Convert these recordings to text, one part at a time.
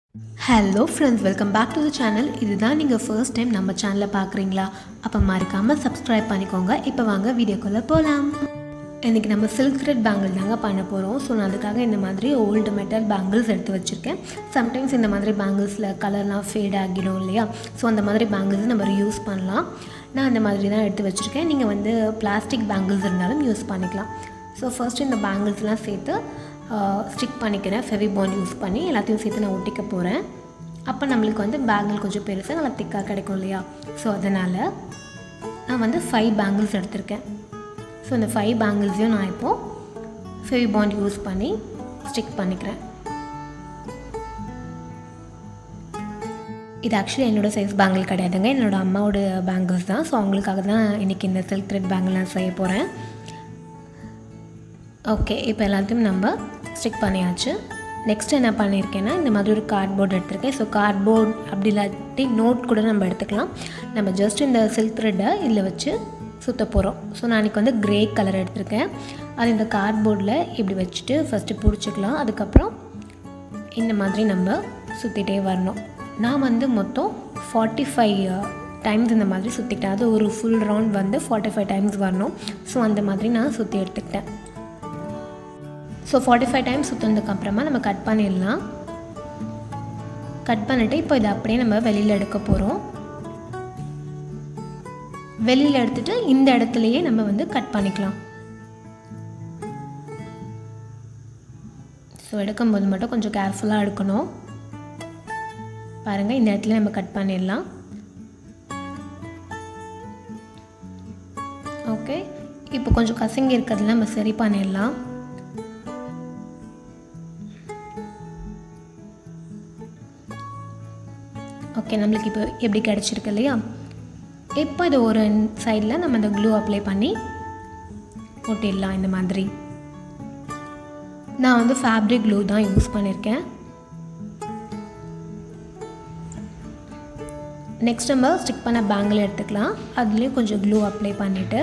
hello friends welcome back to the channel இதுதான் நீங்கள் first time நம்ம சேனலில் பார்க்குறீங்களா அப்போ மறக்காமல் சப்ஸ்கிரைப் பண்ணிக்கோங்க இப்போ வாங்க வீடியோக்குள்ளே போகலாம் இன்றைக்கி நம்ம சில்க் த்ரெட் பேங்கிள் தாங்க பண்ண போகிறோம் ஸோ நான் அதுக்காக இந்த மாதிரி ஓல்டு மெட்டல் பேங்கிள்ஸ் எடுத்து வச்சுருக்கேன் சம்டைம்ஸ் இந்த மாதிரி பேங்கிள்ஸில் கலர்லாம் ஃபேட் ஆகிடும் இல்லையா ஸோ அந்த மாதிரி பேங்கிள்ஸ் நம்ம யூஸ் பண்ணலாம் நான் அந்த மாதிரி தான் எடுத்து வச்சுருக்கேன் நீங்கள் வந்து பிளாஸ்டிக் பேங்கிள்ஸ் இருந்தாலும் யூஸ் பண்ணிக்கலாம் ஸோ ஃபர்ஸ்ட் இந்த பேங்கிள்ஸ்லாம் சேர்த்து ஸ்டிக் பண்ணிக்கிறேன் ஃபெவி பாண்ட் யூஸ் பண்ணி எல்லாத்தையும் சேர்த்து நான் ஒட்டிக்க போகிறேன் அப்போ நம்மளுக்கு வந்து பேங்கிள் கொஞ்சம் பெருசாக நல்லா திக்காக கிடைக்கும் இல்லையா ஸோ அதனால் நான் வந்து ஃபைவ் பேங்கிள்ஸ் எடுத்திருக்கேன் ஸோ இந்த ஃபைவ் பேங்கிள்ஸையும் நான் இப்போது ஃபெவி பாண்ட் யூஸ் பண்ணி ஸ்டிக் பண்ணிக்கிறேன் இது ஆக்சுவலி என்னோடய சைஸ் பேங்கிள் கிடையாதுங்க என்னோடய அம்மாவோட பேங்கிள்ஸ் தான் ஸோ அவங்களுக்காக தான் இன்றைக்கி இந்த சில்க் த்ரெட் பேங்கிள் நான் செய்ய போகிறேன் ஓகே இப்போ எல்லாத்தையும் நம்ம ஸ்டிக் பண்ணியாச்சு நெக்ஸ்ட் என்ன பண்ணியிருக்கேன்னா இந்த மாதிரி ஒரு கார்ட்போர்ட் எடுத்திருக்கேன் ஸோ கார்ட்போர்ட் அப்படி இல்லாட்டி நோட் கூட நம்ம எடுத்துக்கலாம் நம்ம ஜஸ்ட் இந்த சில்க் த்ரெட்டை இதில் வச்சு சுற்ற போகிறோம் ஸோ நான் அன்றைக்கி வந்து க்ரே கலர் எடுத்திருக்கேன் அது இந்த கார்ட்போர்டில் இப்படி வச்சுட்டு ஃபஸ்ட்டு பிடிச்சிக்கலாம் அதுக்கப்புறம் இந்த மாதிரி நம்ம சுற்றிட்டே வரணும் நான் வந்து மொத்தம் ஃபார்ட்டி ஃபைவ் டைம்ஸ் இந்த மாதிரி சுற்றிட்டேன் அது ஒரு ஃபுல் ரவுண்ட் வந்து ஃபார்ட்டி ஃபைவ் டைம்ஸ் வரணும் ஸோ அந்த மாதிரி நான் சுற்றி எடுத்துக்கிட்டேன் ஸோ ஃபார்ட்டி ஃபைவ் டைம்ஸ் சுற்றினதுக்கப்புறமா நம்ம கட் பண்ணிடலாம் கட் பண்ணிவிட்டு இப்போ இதை அப்படியே நம்ம வெளியில் எடுக்க போகிறோம் வெளியில் எடுத்துகிட்டு இந்த இடத்துலையே நம்ம வந்து கட் பண்ணிக்கலாம் ஸோ எடுக்கும்போது மட்டும் கொஞ்சம் கேர்ஃபுல்லாக எடுக்கணும் பாருங்கள் இந்த இடத்துல நம்ம கட் பண்ணிடலாம் ஓகே இப்போ கொஞ்சம் கசங்கி இருக்கிறதுல நம்ம சரி பண்ணிடலாம் ஓகே நம்மளுக்கு இப்போ எப்படி கிடச்சிருக்கு இல்லையா இப்போ இது ஒரு சைடில் நம்ம இந்த க்ளூ அப்ளை பண்ணி ஒட்டிடலாம் இந்த மாதிரி நான் வந்து ஃபேப்ரிக் க்ளூ தான் யூஸ் பண்ணியிருக்கேன் நெக்ஸ்ட் நம்ம ஸ்டிக் பண்ண பேங்கில் எடுத்துக்கலாம் அதுலேயும் கொஞ்சம் க்ளூ அப்ளை பண்ணிவிட்டு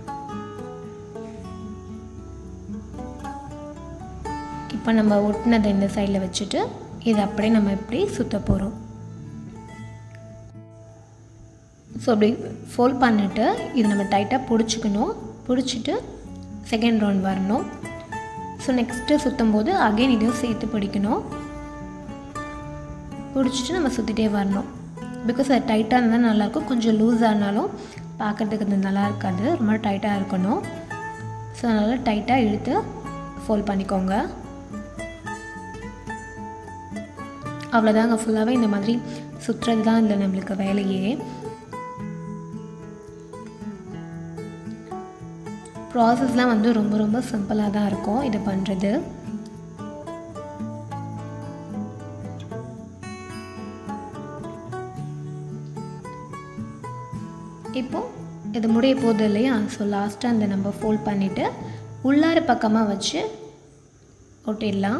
இப்போ நம்ம ஒட்டினதை இந்த சைடில் வச்சுட்டு இதை அப்படியே நம்ம இப்படி சுற்ற போகிறோம் ஸோ அப்படி ஃபோல்ட் பண்ணிவிட்டு இது நம்ம டைட்டாக பிடிச்சிக்கணும் பிடிச்சிட்டு செகண்ட் ரவுண்ட் வரணும் ஸோ நெக்ஸ்ட்டு சுற்றும் போது அகைன் இதையும் சேர்த்து பிடிக்கணும் பிடிச்சிட்டு நம்ம சுற்றிட்டே வரணும் பிகாஸ் அது டைட்டாக இருந்தால் நல்லாயிருக்கும் கொஞ்சம் லூஸாக இருந்தாலும் பார்க்குறதுக்கு அது நல்லா இருக்காது ரொம்ப டைட்டாக இருக்கணும் ஸோ அதனால் டைட்டாக இழுத்து ஃபோல்ட் பண்ணிக்கோங்க அவ்வளோதாங்க ஃபுல்லாகவே இந்த மாதிரி சுற்றுறது தான் இல்லை நம்மளுக்கு வேலையே ப்ராசஸ்லாம் வந்து ரொம்ப ரொம்ப சிம்பிளாக தான் இருக்கும் இது பண்ணுறது இப்போது இது முடிய போகுது இல்லையா ஸோ லாஸ்ட்டாக அந்த நம்ம ஃபோல்ட் பண்ணிவிட்டு உள்ளார பக்கமாக வச்சு ஒட்டிடலாம்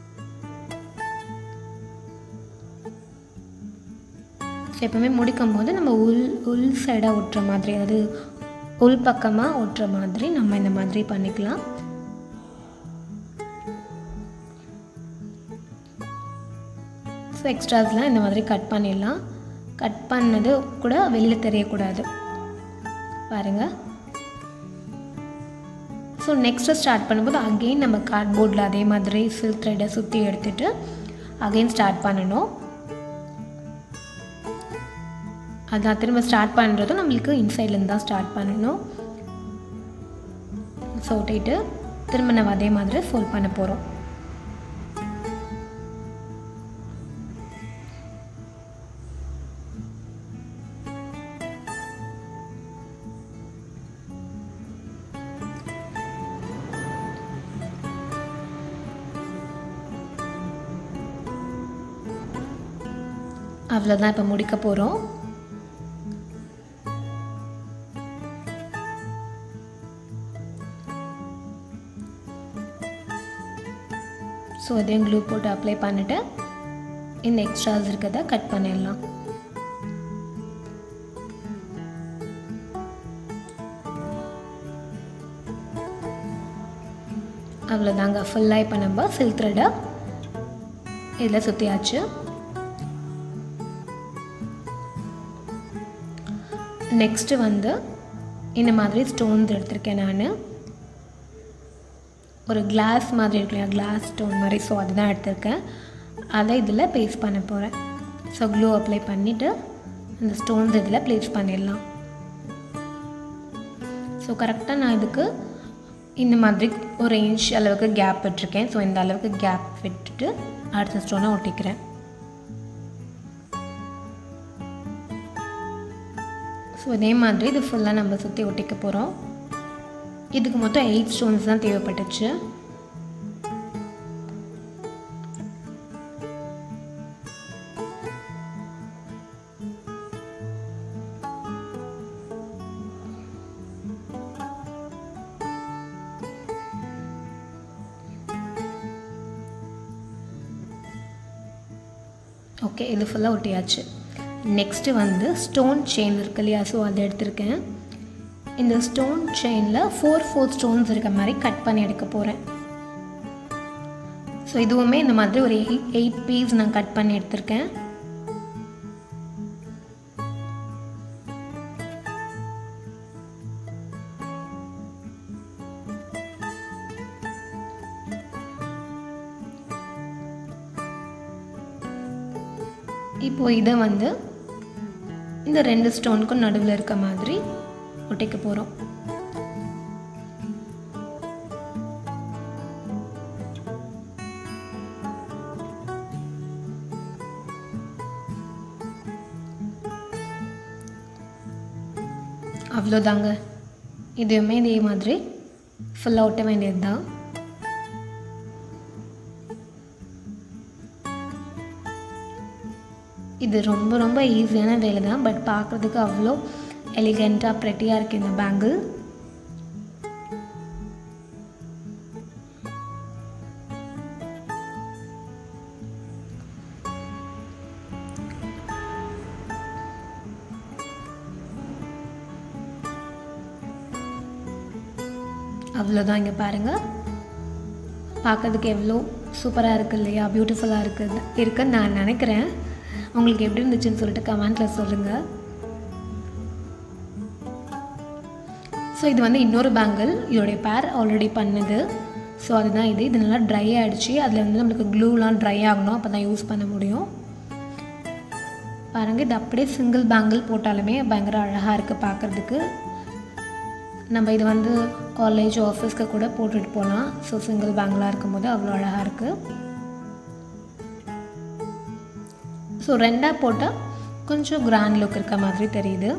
ஸோ எப்போவுமே முடிக்கும் போது நம்ம உள் உள் சைடாக ஒட்டுற மாதிரி அதாவது உள் பக்கமாக ஒட்டுற மாதிரி நம்ம இந்த மாதிரி பண்ணிக்கலாம் ஸோ எக்ஸ்ட்ராஸ்லாம் இந்த மாதிரி கட் பண்ணிடலாம் கட் பண்ணது கூட வெளியில் தெரியக்கூடாது பாருங்கள் ஸோ நெக்ஸ்ட்டு ஸ்டார்ட் பண்ணும்போது அகெயின் நம்ம கார்ட்போர்டில் அதே மாதிரி சில்க் த்ரெட்டை சுற்றி எடுத்துகிட்டு அகெயின் ஸ்டார்ட் பண்ணணும் அதான் திரும்ப ஸ்டார்ட் பண்ணுறதும் நம்மளுக்கு இன்சைட்லேருந்து தான் ஸ்டார்ட் பண்ணணும் ஸோ ஒட்டிட்டு திரும்ப நம்ம அதே மாதிரி ஃபோல்ட் பண்ண போகிறோம் அவ்வளோதான் இப்போ முடிக்க போகிறோம் ஸோ அதையும் க்ளூ போட்டு அப்ளை பண்ணிவிட்டு இந்த எக்ஸ்ட்ராஸ் இருக்கிறத கட் பண்ணிடலாம் அவ்வளோதாங்க ஃபுல்லாக இப்போ நம்ம சில்க் த்ரெட்டை இதில் சுற்றியாச்சு நெக்ஸ்ட்டு வந்து இந்த மாதிரி ஸ்டோன்ஸ் எடுத்திருக்கேன் நான் ஒரு கிளாஸ் மாதிரி இருக்கு இல்லையா கிளாஸ் ஸ்டோன் மாதிரி ஸோ அதுதான் எடுத்திருக்கேன் அதை இதில் பேஸ்ட் பண்ண போகிறேன் ஸோ க்ளூ அப்ளை பண்ணிவிட்டு அந்த ஸ்டோன்ஸ் இதில் ப்ளேஸ் பண்ணிடலாம் ஸோ கரெக்டாக நான் இதுக்கு இந்த மாதிரி ஒரு இன்ச் அளவுக்கு கேப் விட்டுருக்கேன் ஸோ இந்த அளவுக்கு கேப் விட்டுட்டு அடுத்த ஸ்டோனை ஒட்டிக்கிறேன் ஸோ இதே மாதிரி இது ஃபுல்லாக நம்ம சுற்றி ஒட்டிக்க போகிறோம் இதுக்கு மொத்தம் எயிட் ஸ்டோன்ஸ் தான் தேவைப்பட்டுச்சு ஓகே இது ஃபுல்லாக ஒட்டியாச்சு நெக்ஸ்ட்டு வந்து ஸ்டோன் செயின் இருக்கு இல்லையா ஸோ அதை எடுத்திருக்கேன் இந்த ஸ்டோன் செயினில் ஃபோர் ஃபோர் ஸ்டோன்ஸ் இருக்க மாதிரி கட் பண்ணி எடுக்க போகிறேன் ஸோ இதுவுமே இந்த மாதிரி ஒரு எயிட் எயிட் பீஸ் நான் கட் பண்ணி எடுத்திருக்கேன் இப்போது இதை வந்து இந்த ரெண்டு ஸ்டோனுக்கும் நடுவில் இருக்க மாதிரி ஒட்டிக்க போகிறோம் அவ்வளோதாங்க இதுவுமே இதே மாதிரி ஃபுல்லாக ஒட்ட வேண்டியது தான் இது ரொம்ப ரொம்ப ஈஸியான வேலை தான் பட் பார்க்குறதுக்கு அவ்வளோ எலிகெண்ட்டாக ப்ரெட்டியாக இருக்குது இந்த பேங்கிள் அவ்வளோதான் இங்கே பாருங்கள் பார்க்கறதுக்கு எவ்வளோ சூப்பராக இருக்குது இல்லையா பியூட்டிஃபுல்லாக இருக்குது இருக்குன்னு நான் நினைக்கிறேன் உங்களுக்கு எப்படி இருந்துச்சுன்னு சொல்லிட்டு கமெண்ட்டில் சொல்லுங்கள் ஸோ இது வந்து இன்னொரு பேங்கிள் இதோடைய பேர் ஆல்ரெடி பண்ணுது ஸோ அதுதான் இது இது நல்லா ட்ரை ஆகிடுச்சு அதில் வந்து நம்மளுக்கு க்ளூலாம் ட்ரை ஆகணும் அப்போ தான் யூஸ் பண்ண முடியும் பாருங்கள் இது அப்படியே சிங்கிள் பேங்கிள் போட்டாலுமே பயங்கர அழகாக இருக்குது பார்க்குறதுக்கு நம்ம இது வந்து காலேஜ் ஆஃபீஸ்க்கு கூட போட்டுட்டு போகலாம் ஸோ சிங்கிள் பேங்கிளாக இருக்கும்போது அவ்வளோ அழகாக இருக்குது ஸோ ரெண்டாக போட்டால் கொஞ்சம் கிராண்ட் லுக் இருக்க மாதிரி தெரியுது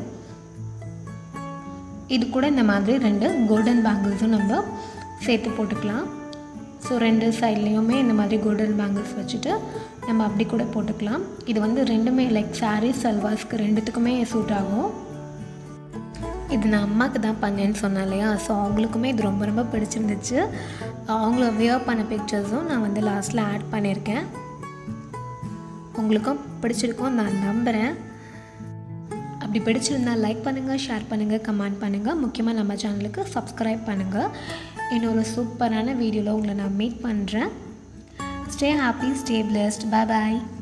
இது கூட இந்த மாதிரி ரெண்டு கோல்டன் பேங்கிள்ஸும் நம்ம சேர்த்து போட்டுக்கலாம் ஸோ ரெண்டு சைட்லேயுமே இந்த மாதிரி கோல்டன் பேங்கிள்ஸ் வச்சுட்டு நம்ம அப்படி கூட போட்டுக்கலாம் இது வந்து ரெண்டுமே லைக் சாரீ சல்வாஸ்க்கு ரெண்டுத்துக்குமே சூட் ஆகும் இது நான் அம்மாவுக்கு தான் பண்ணேன்னு சொன்னேன் இல்லையா ஸோ அவங்களுக்குமே இது ரொம்ப ரொம்ப பிடிச்சிருந்துச்சு அவங்கள வியர் பண்ண பிக்சர்ஸும் நான் வந்து லாஸ்ட்டில் ஆட் பண்ணியிருக்கேன் உங்களுக்கும் பிடிச்சிருக்கும் நான் நம்புகிறேன் அப்படி பிடிச்சிருந்தா லைக் பண்ணுங்கள் ஷேர் பண்ணுங்கள் கமெண்ட் பண்ணுங்கள் முக்கியமாக நம்ம சேனலுக்கு சப்ஸ்கிரைப் பண்ணுங்கள் இன்னொரு சூப்பரான வீடியோவில் உங்களை நான் மீட் பண்ணுறேன் stay happy stay blessed bye பாய்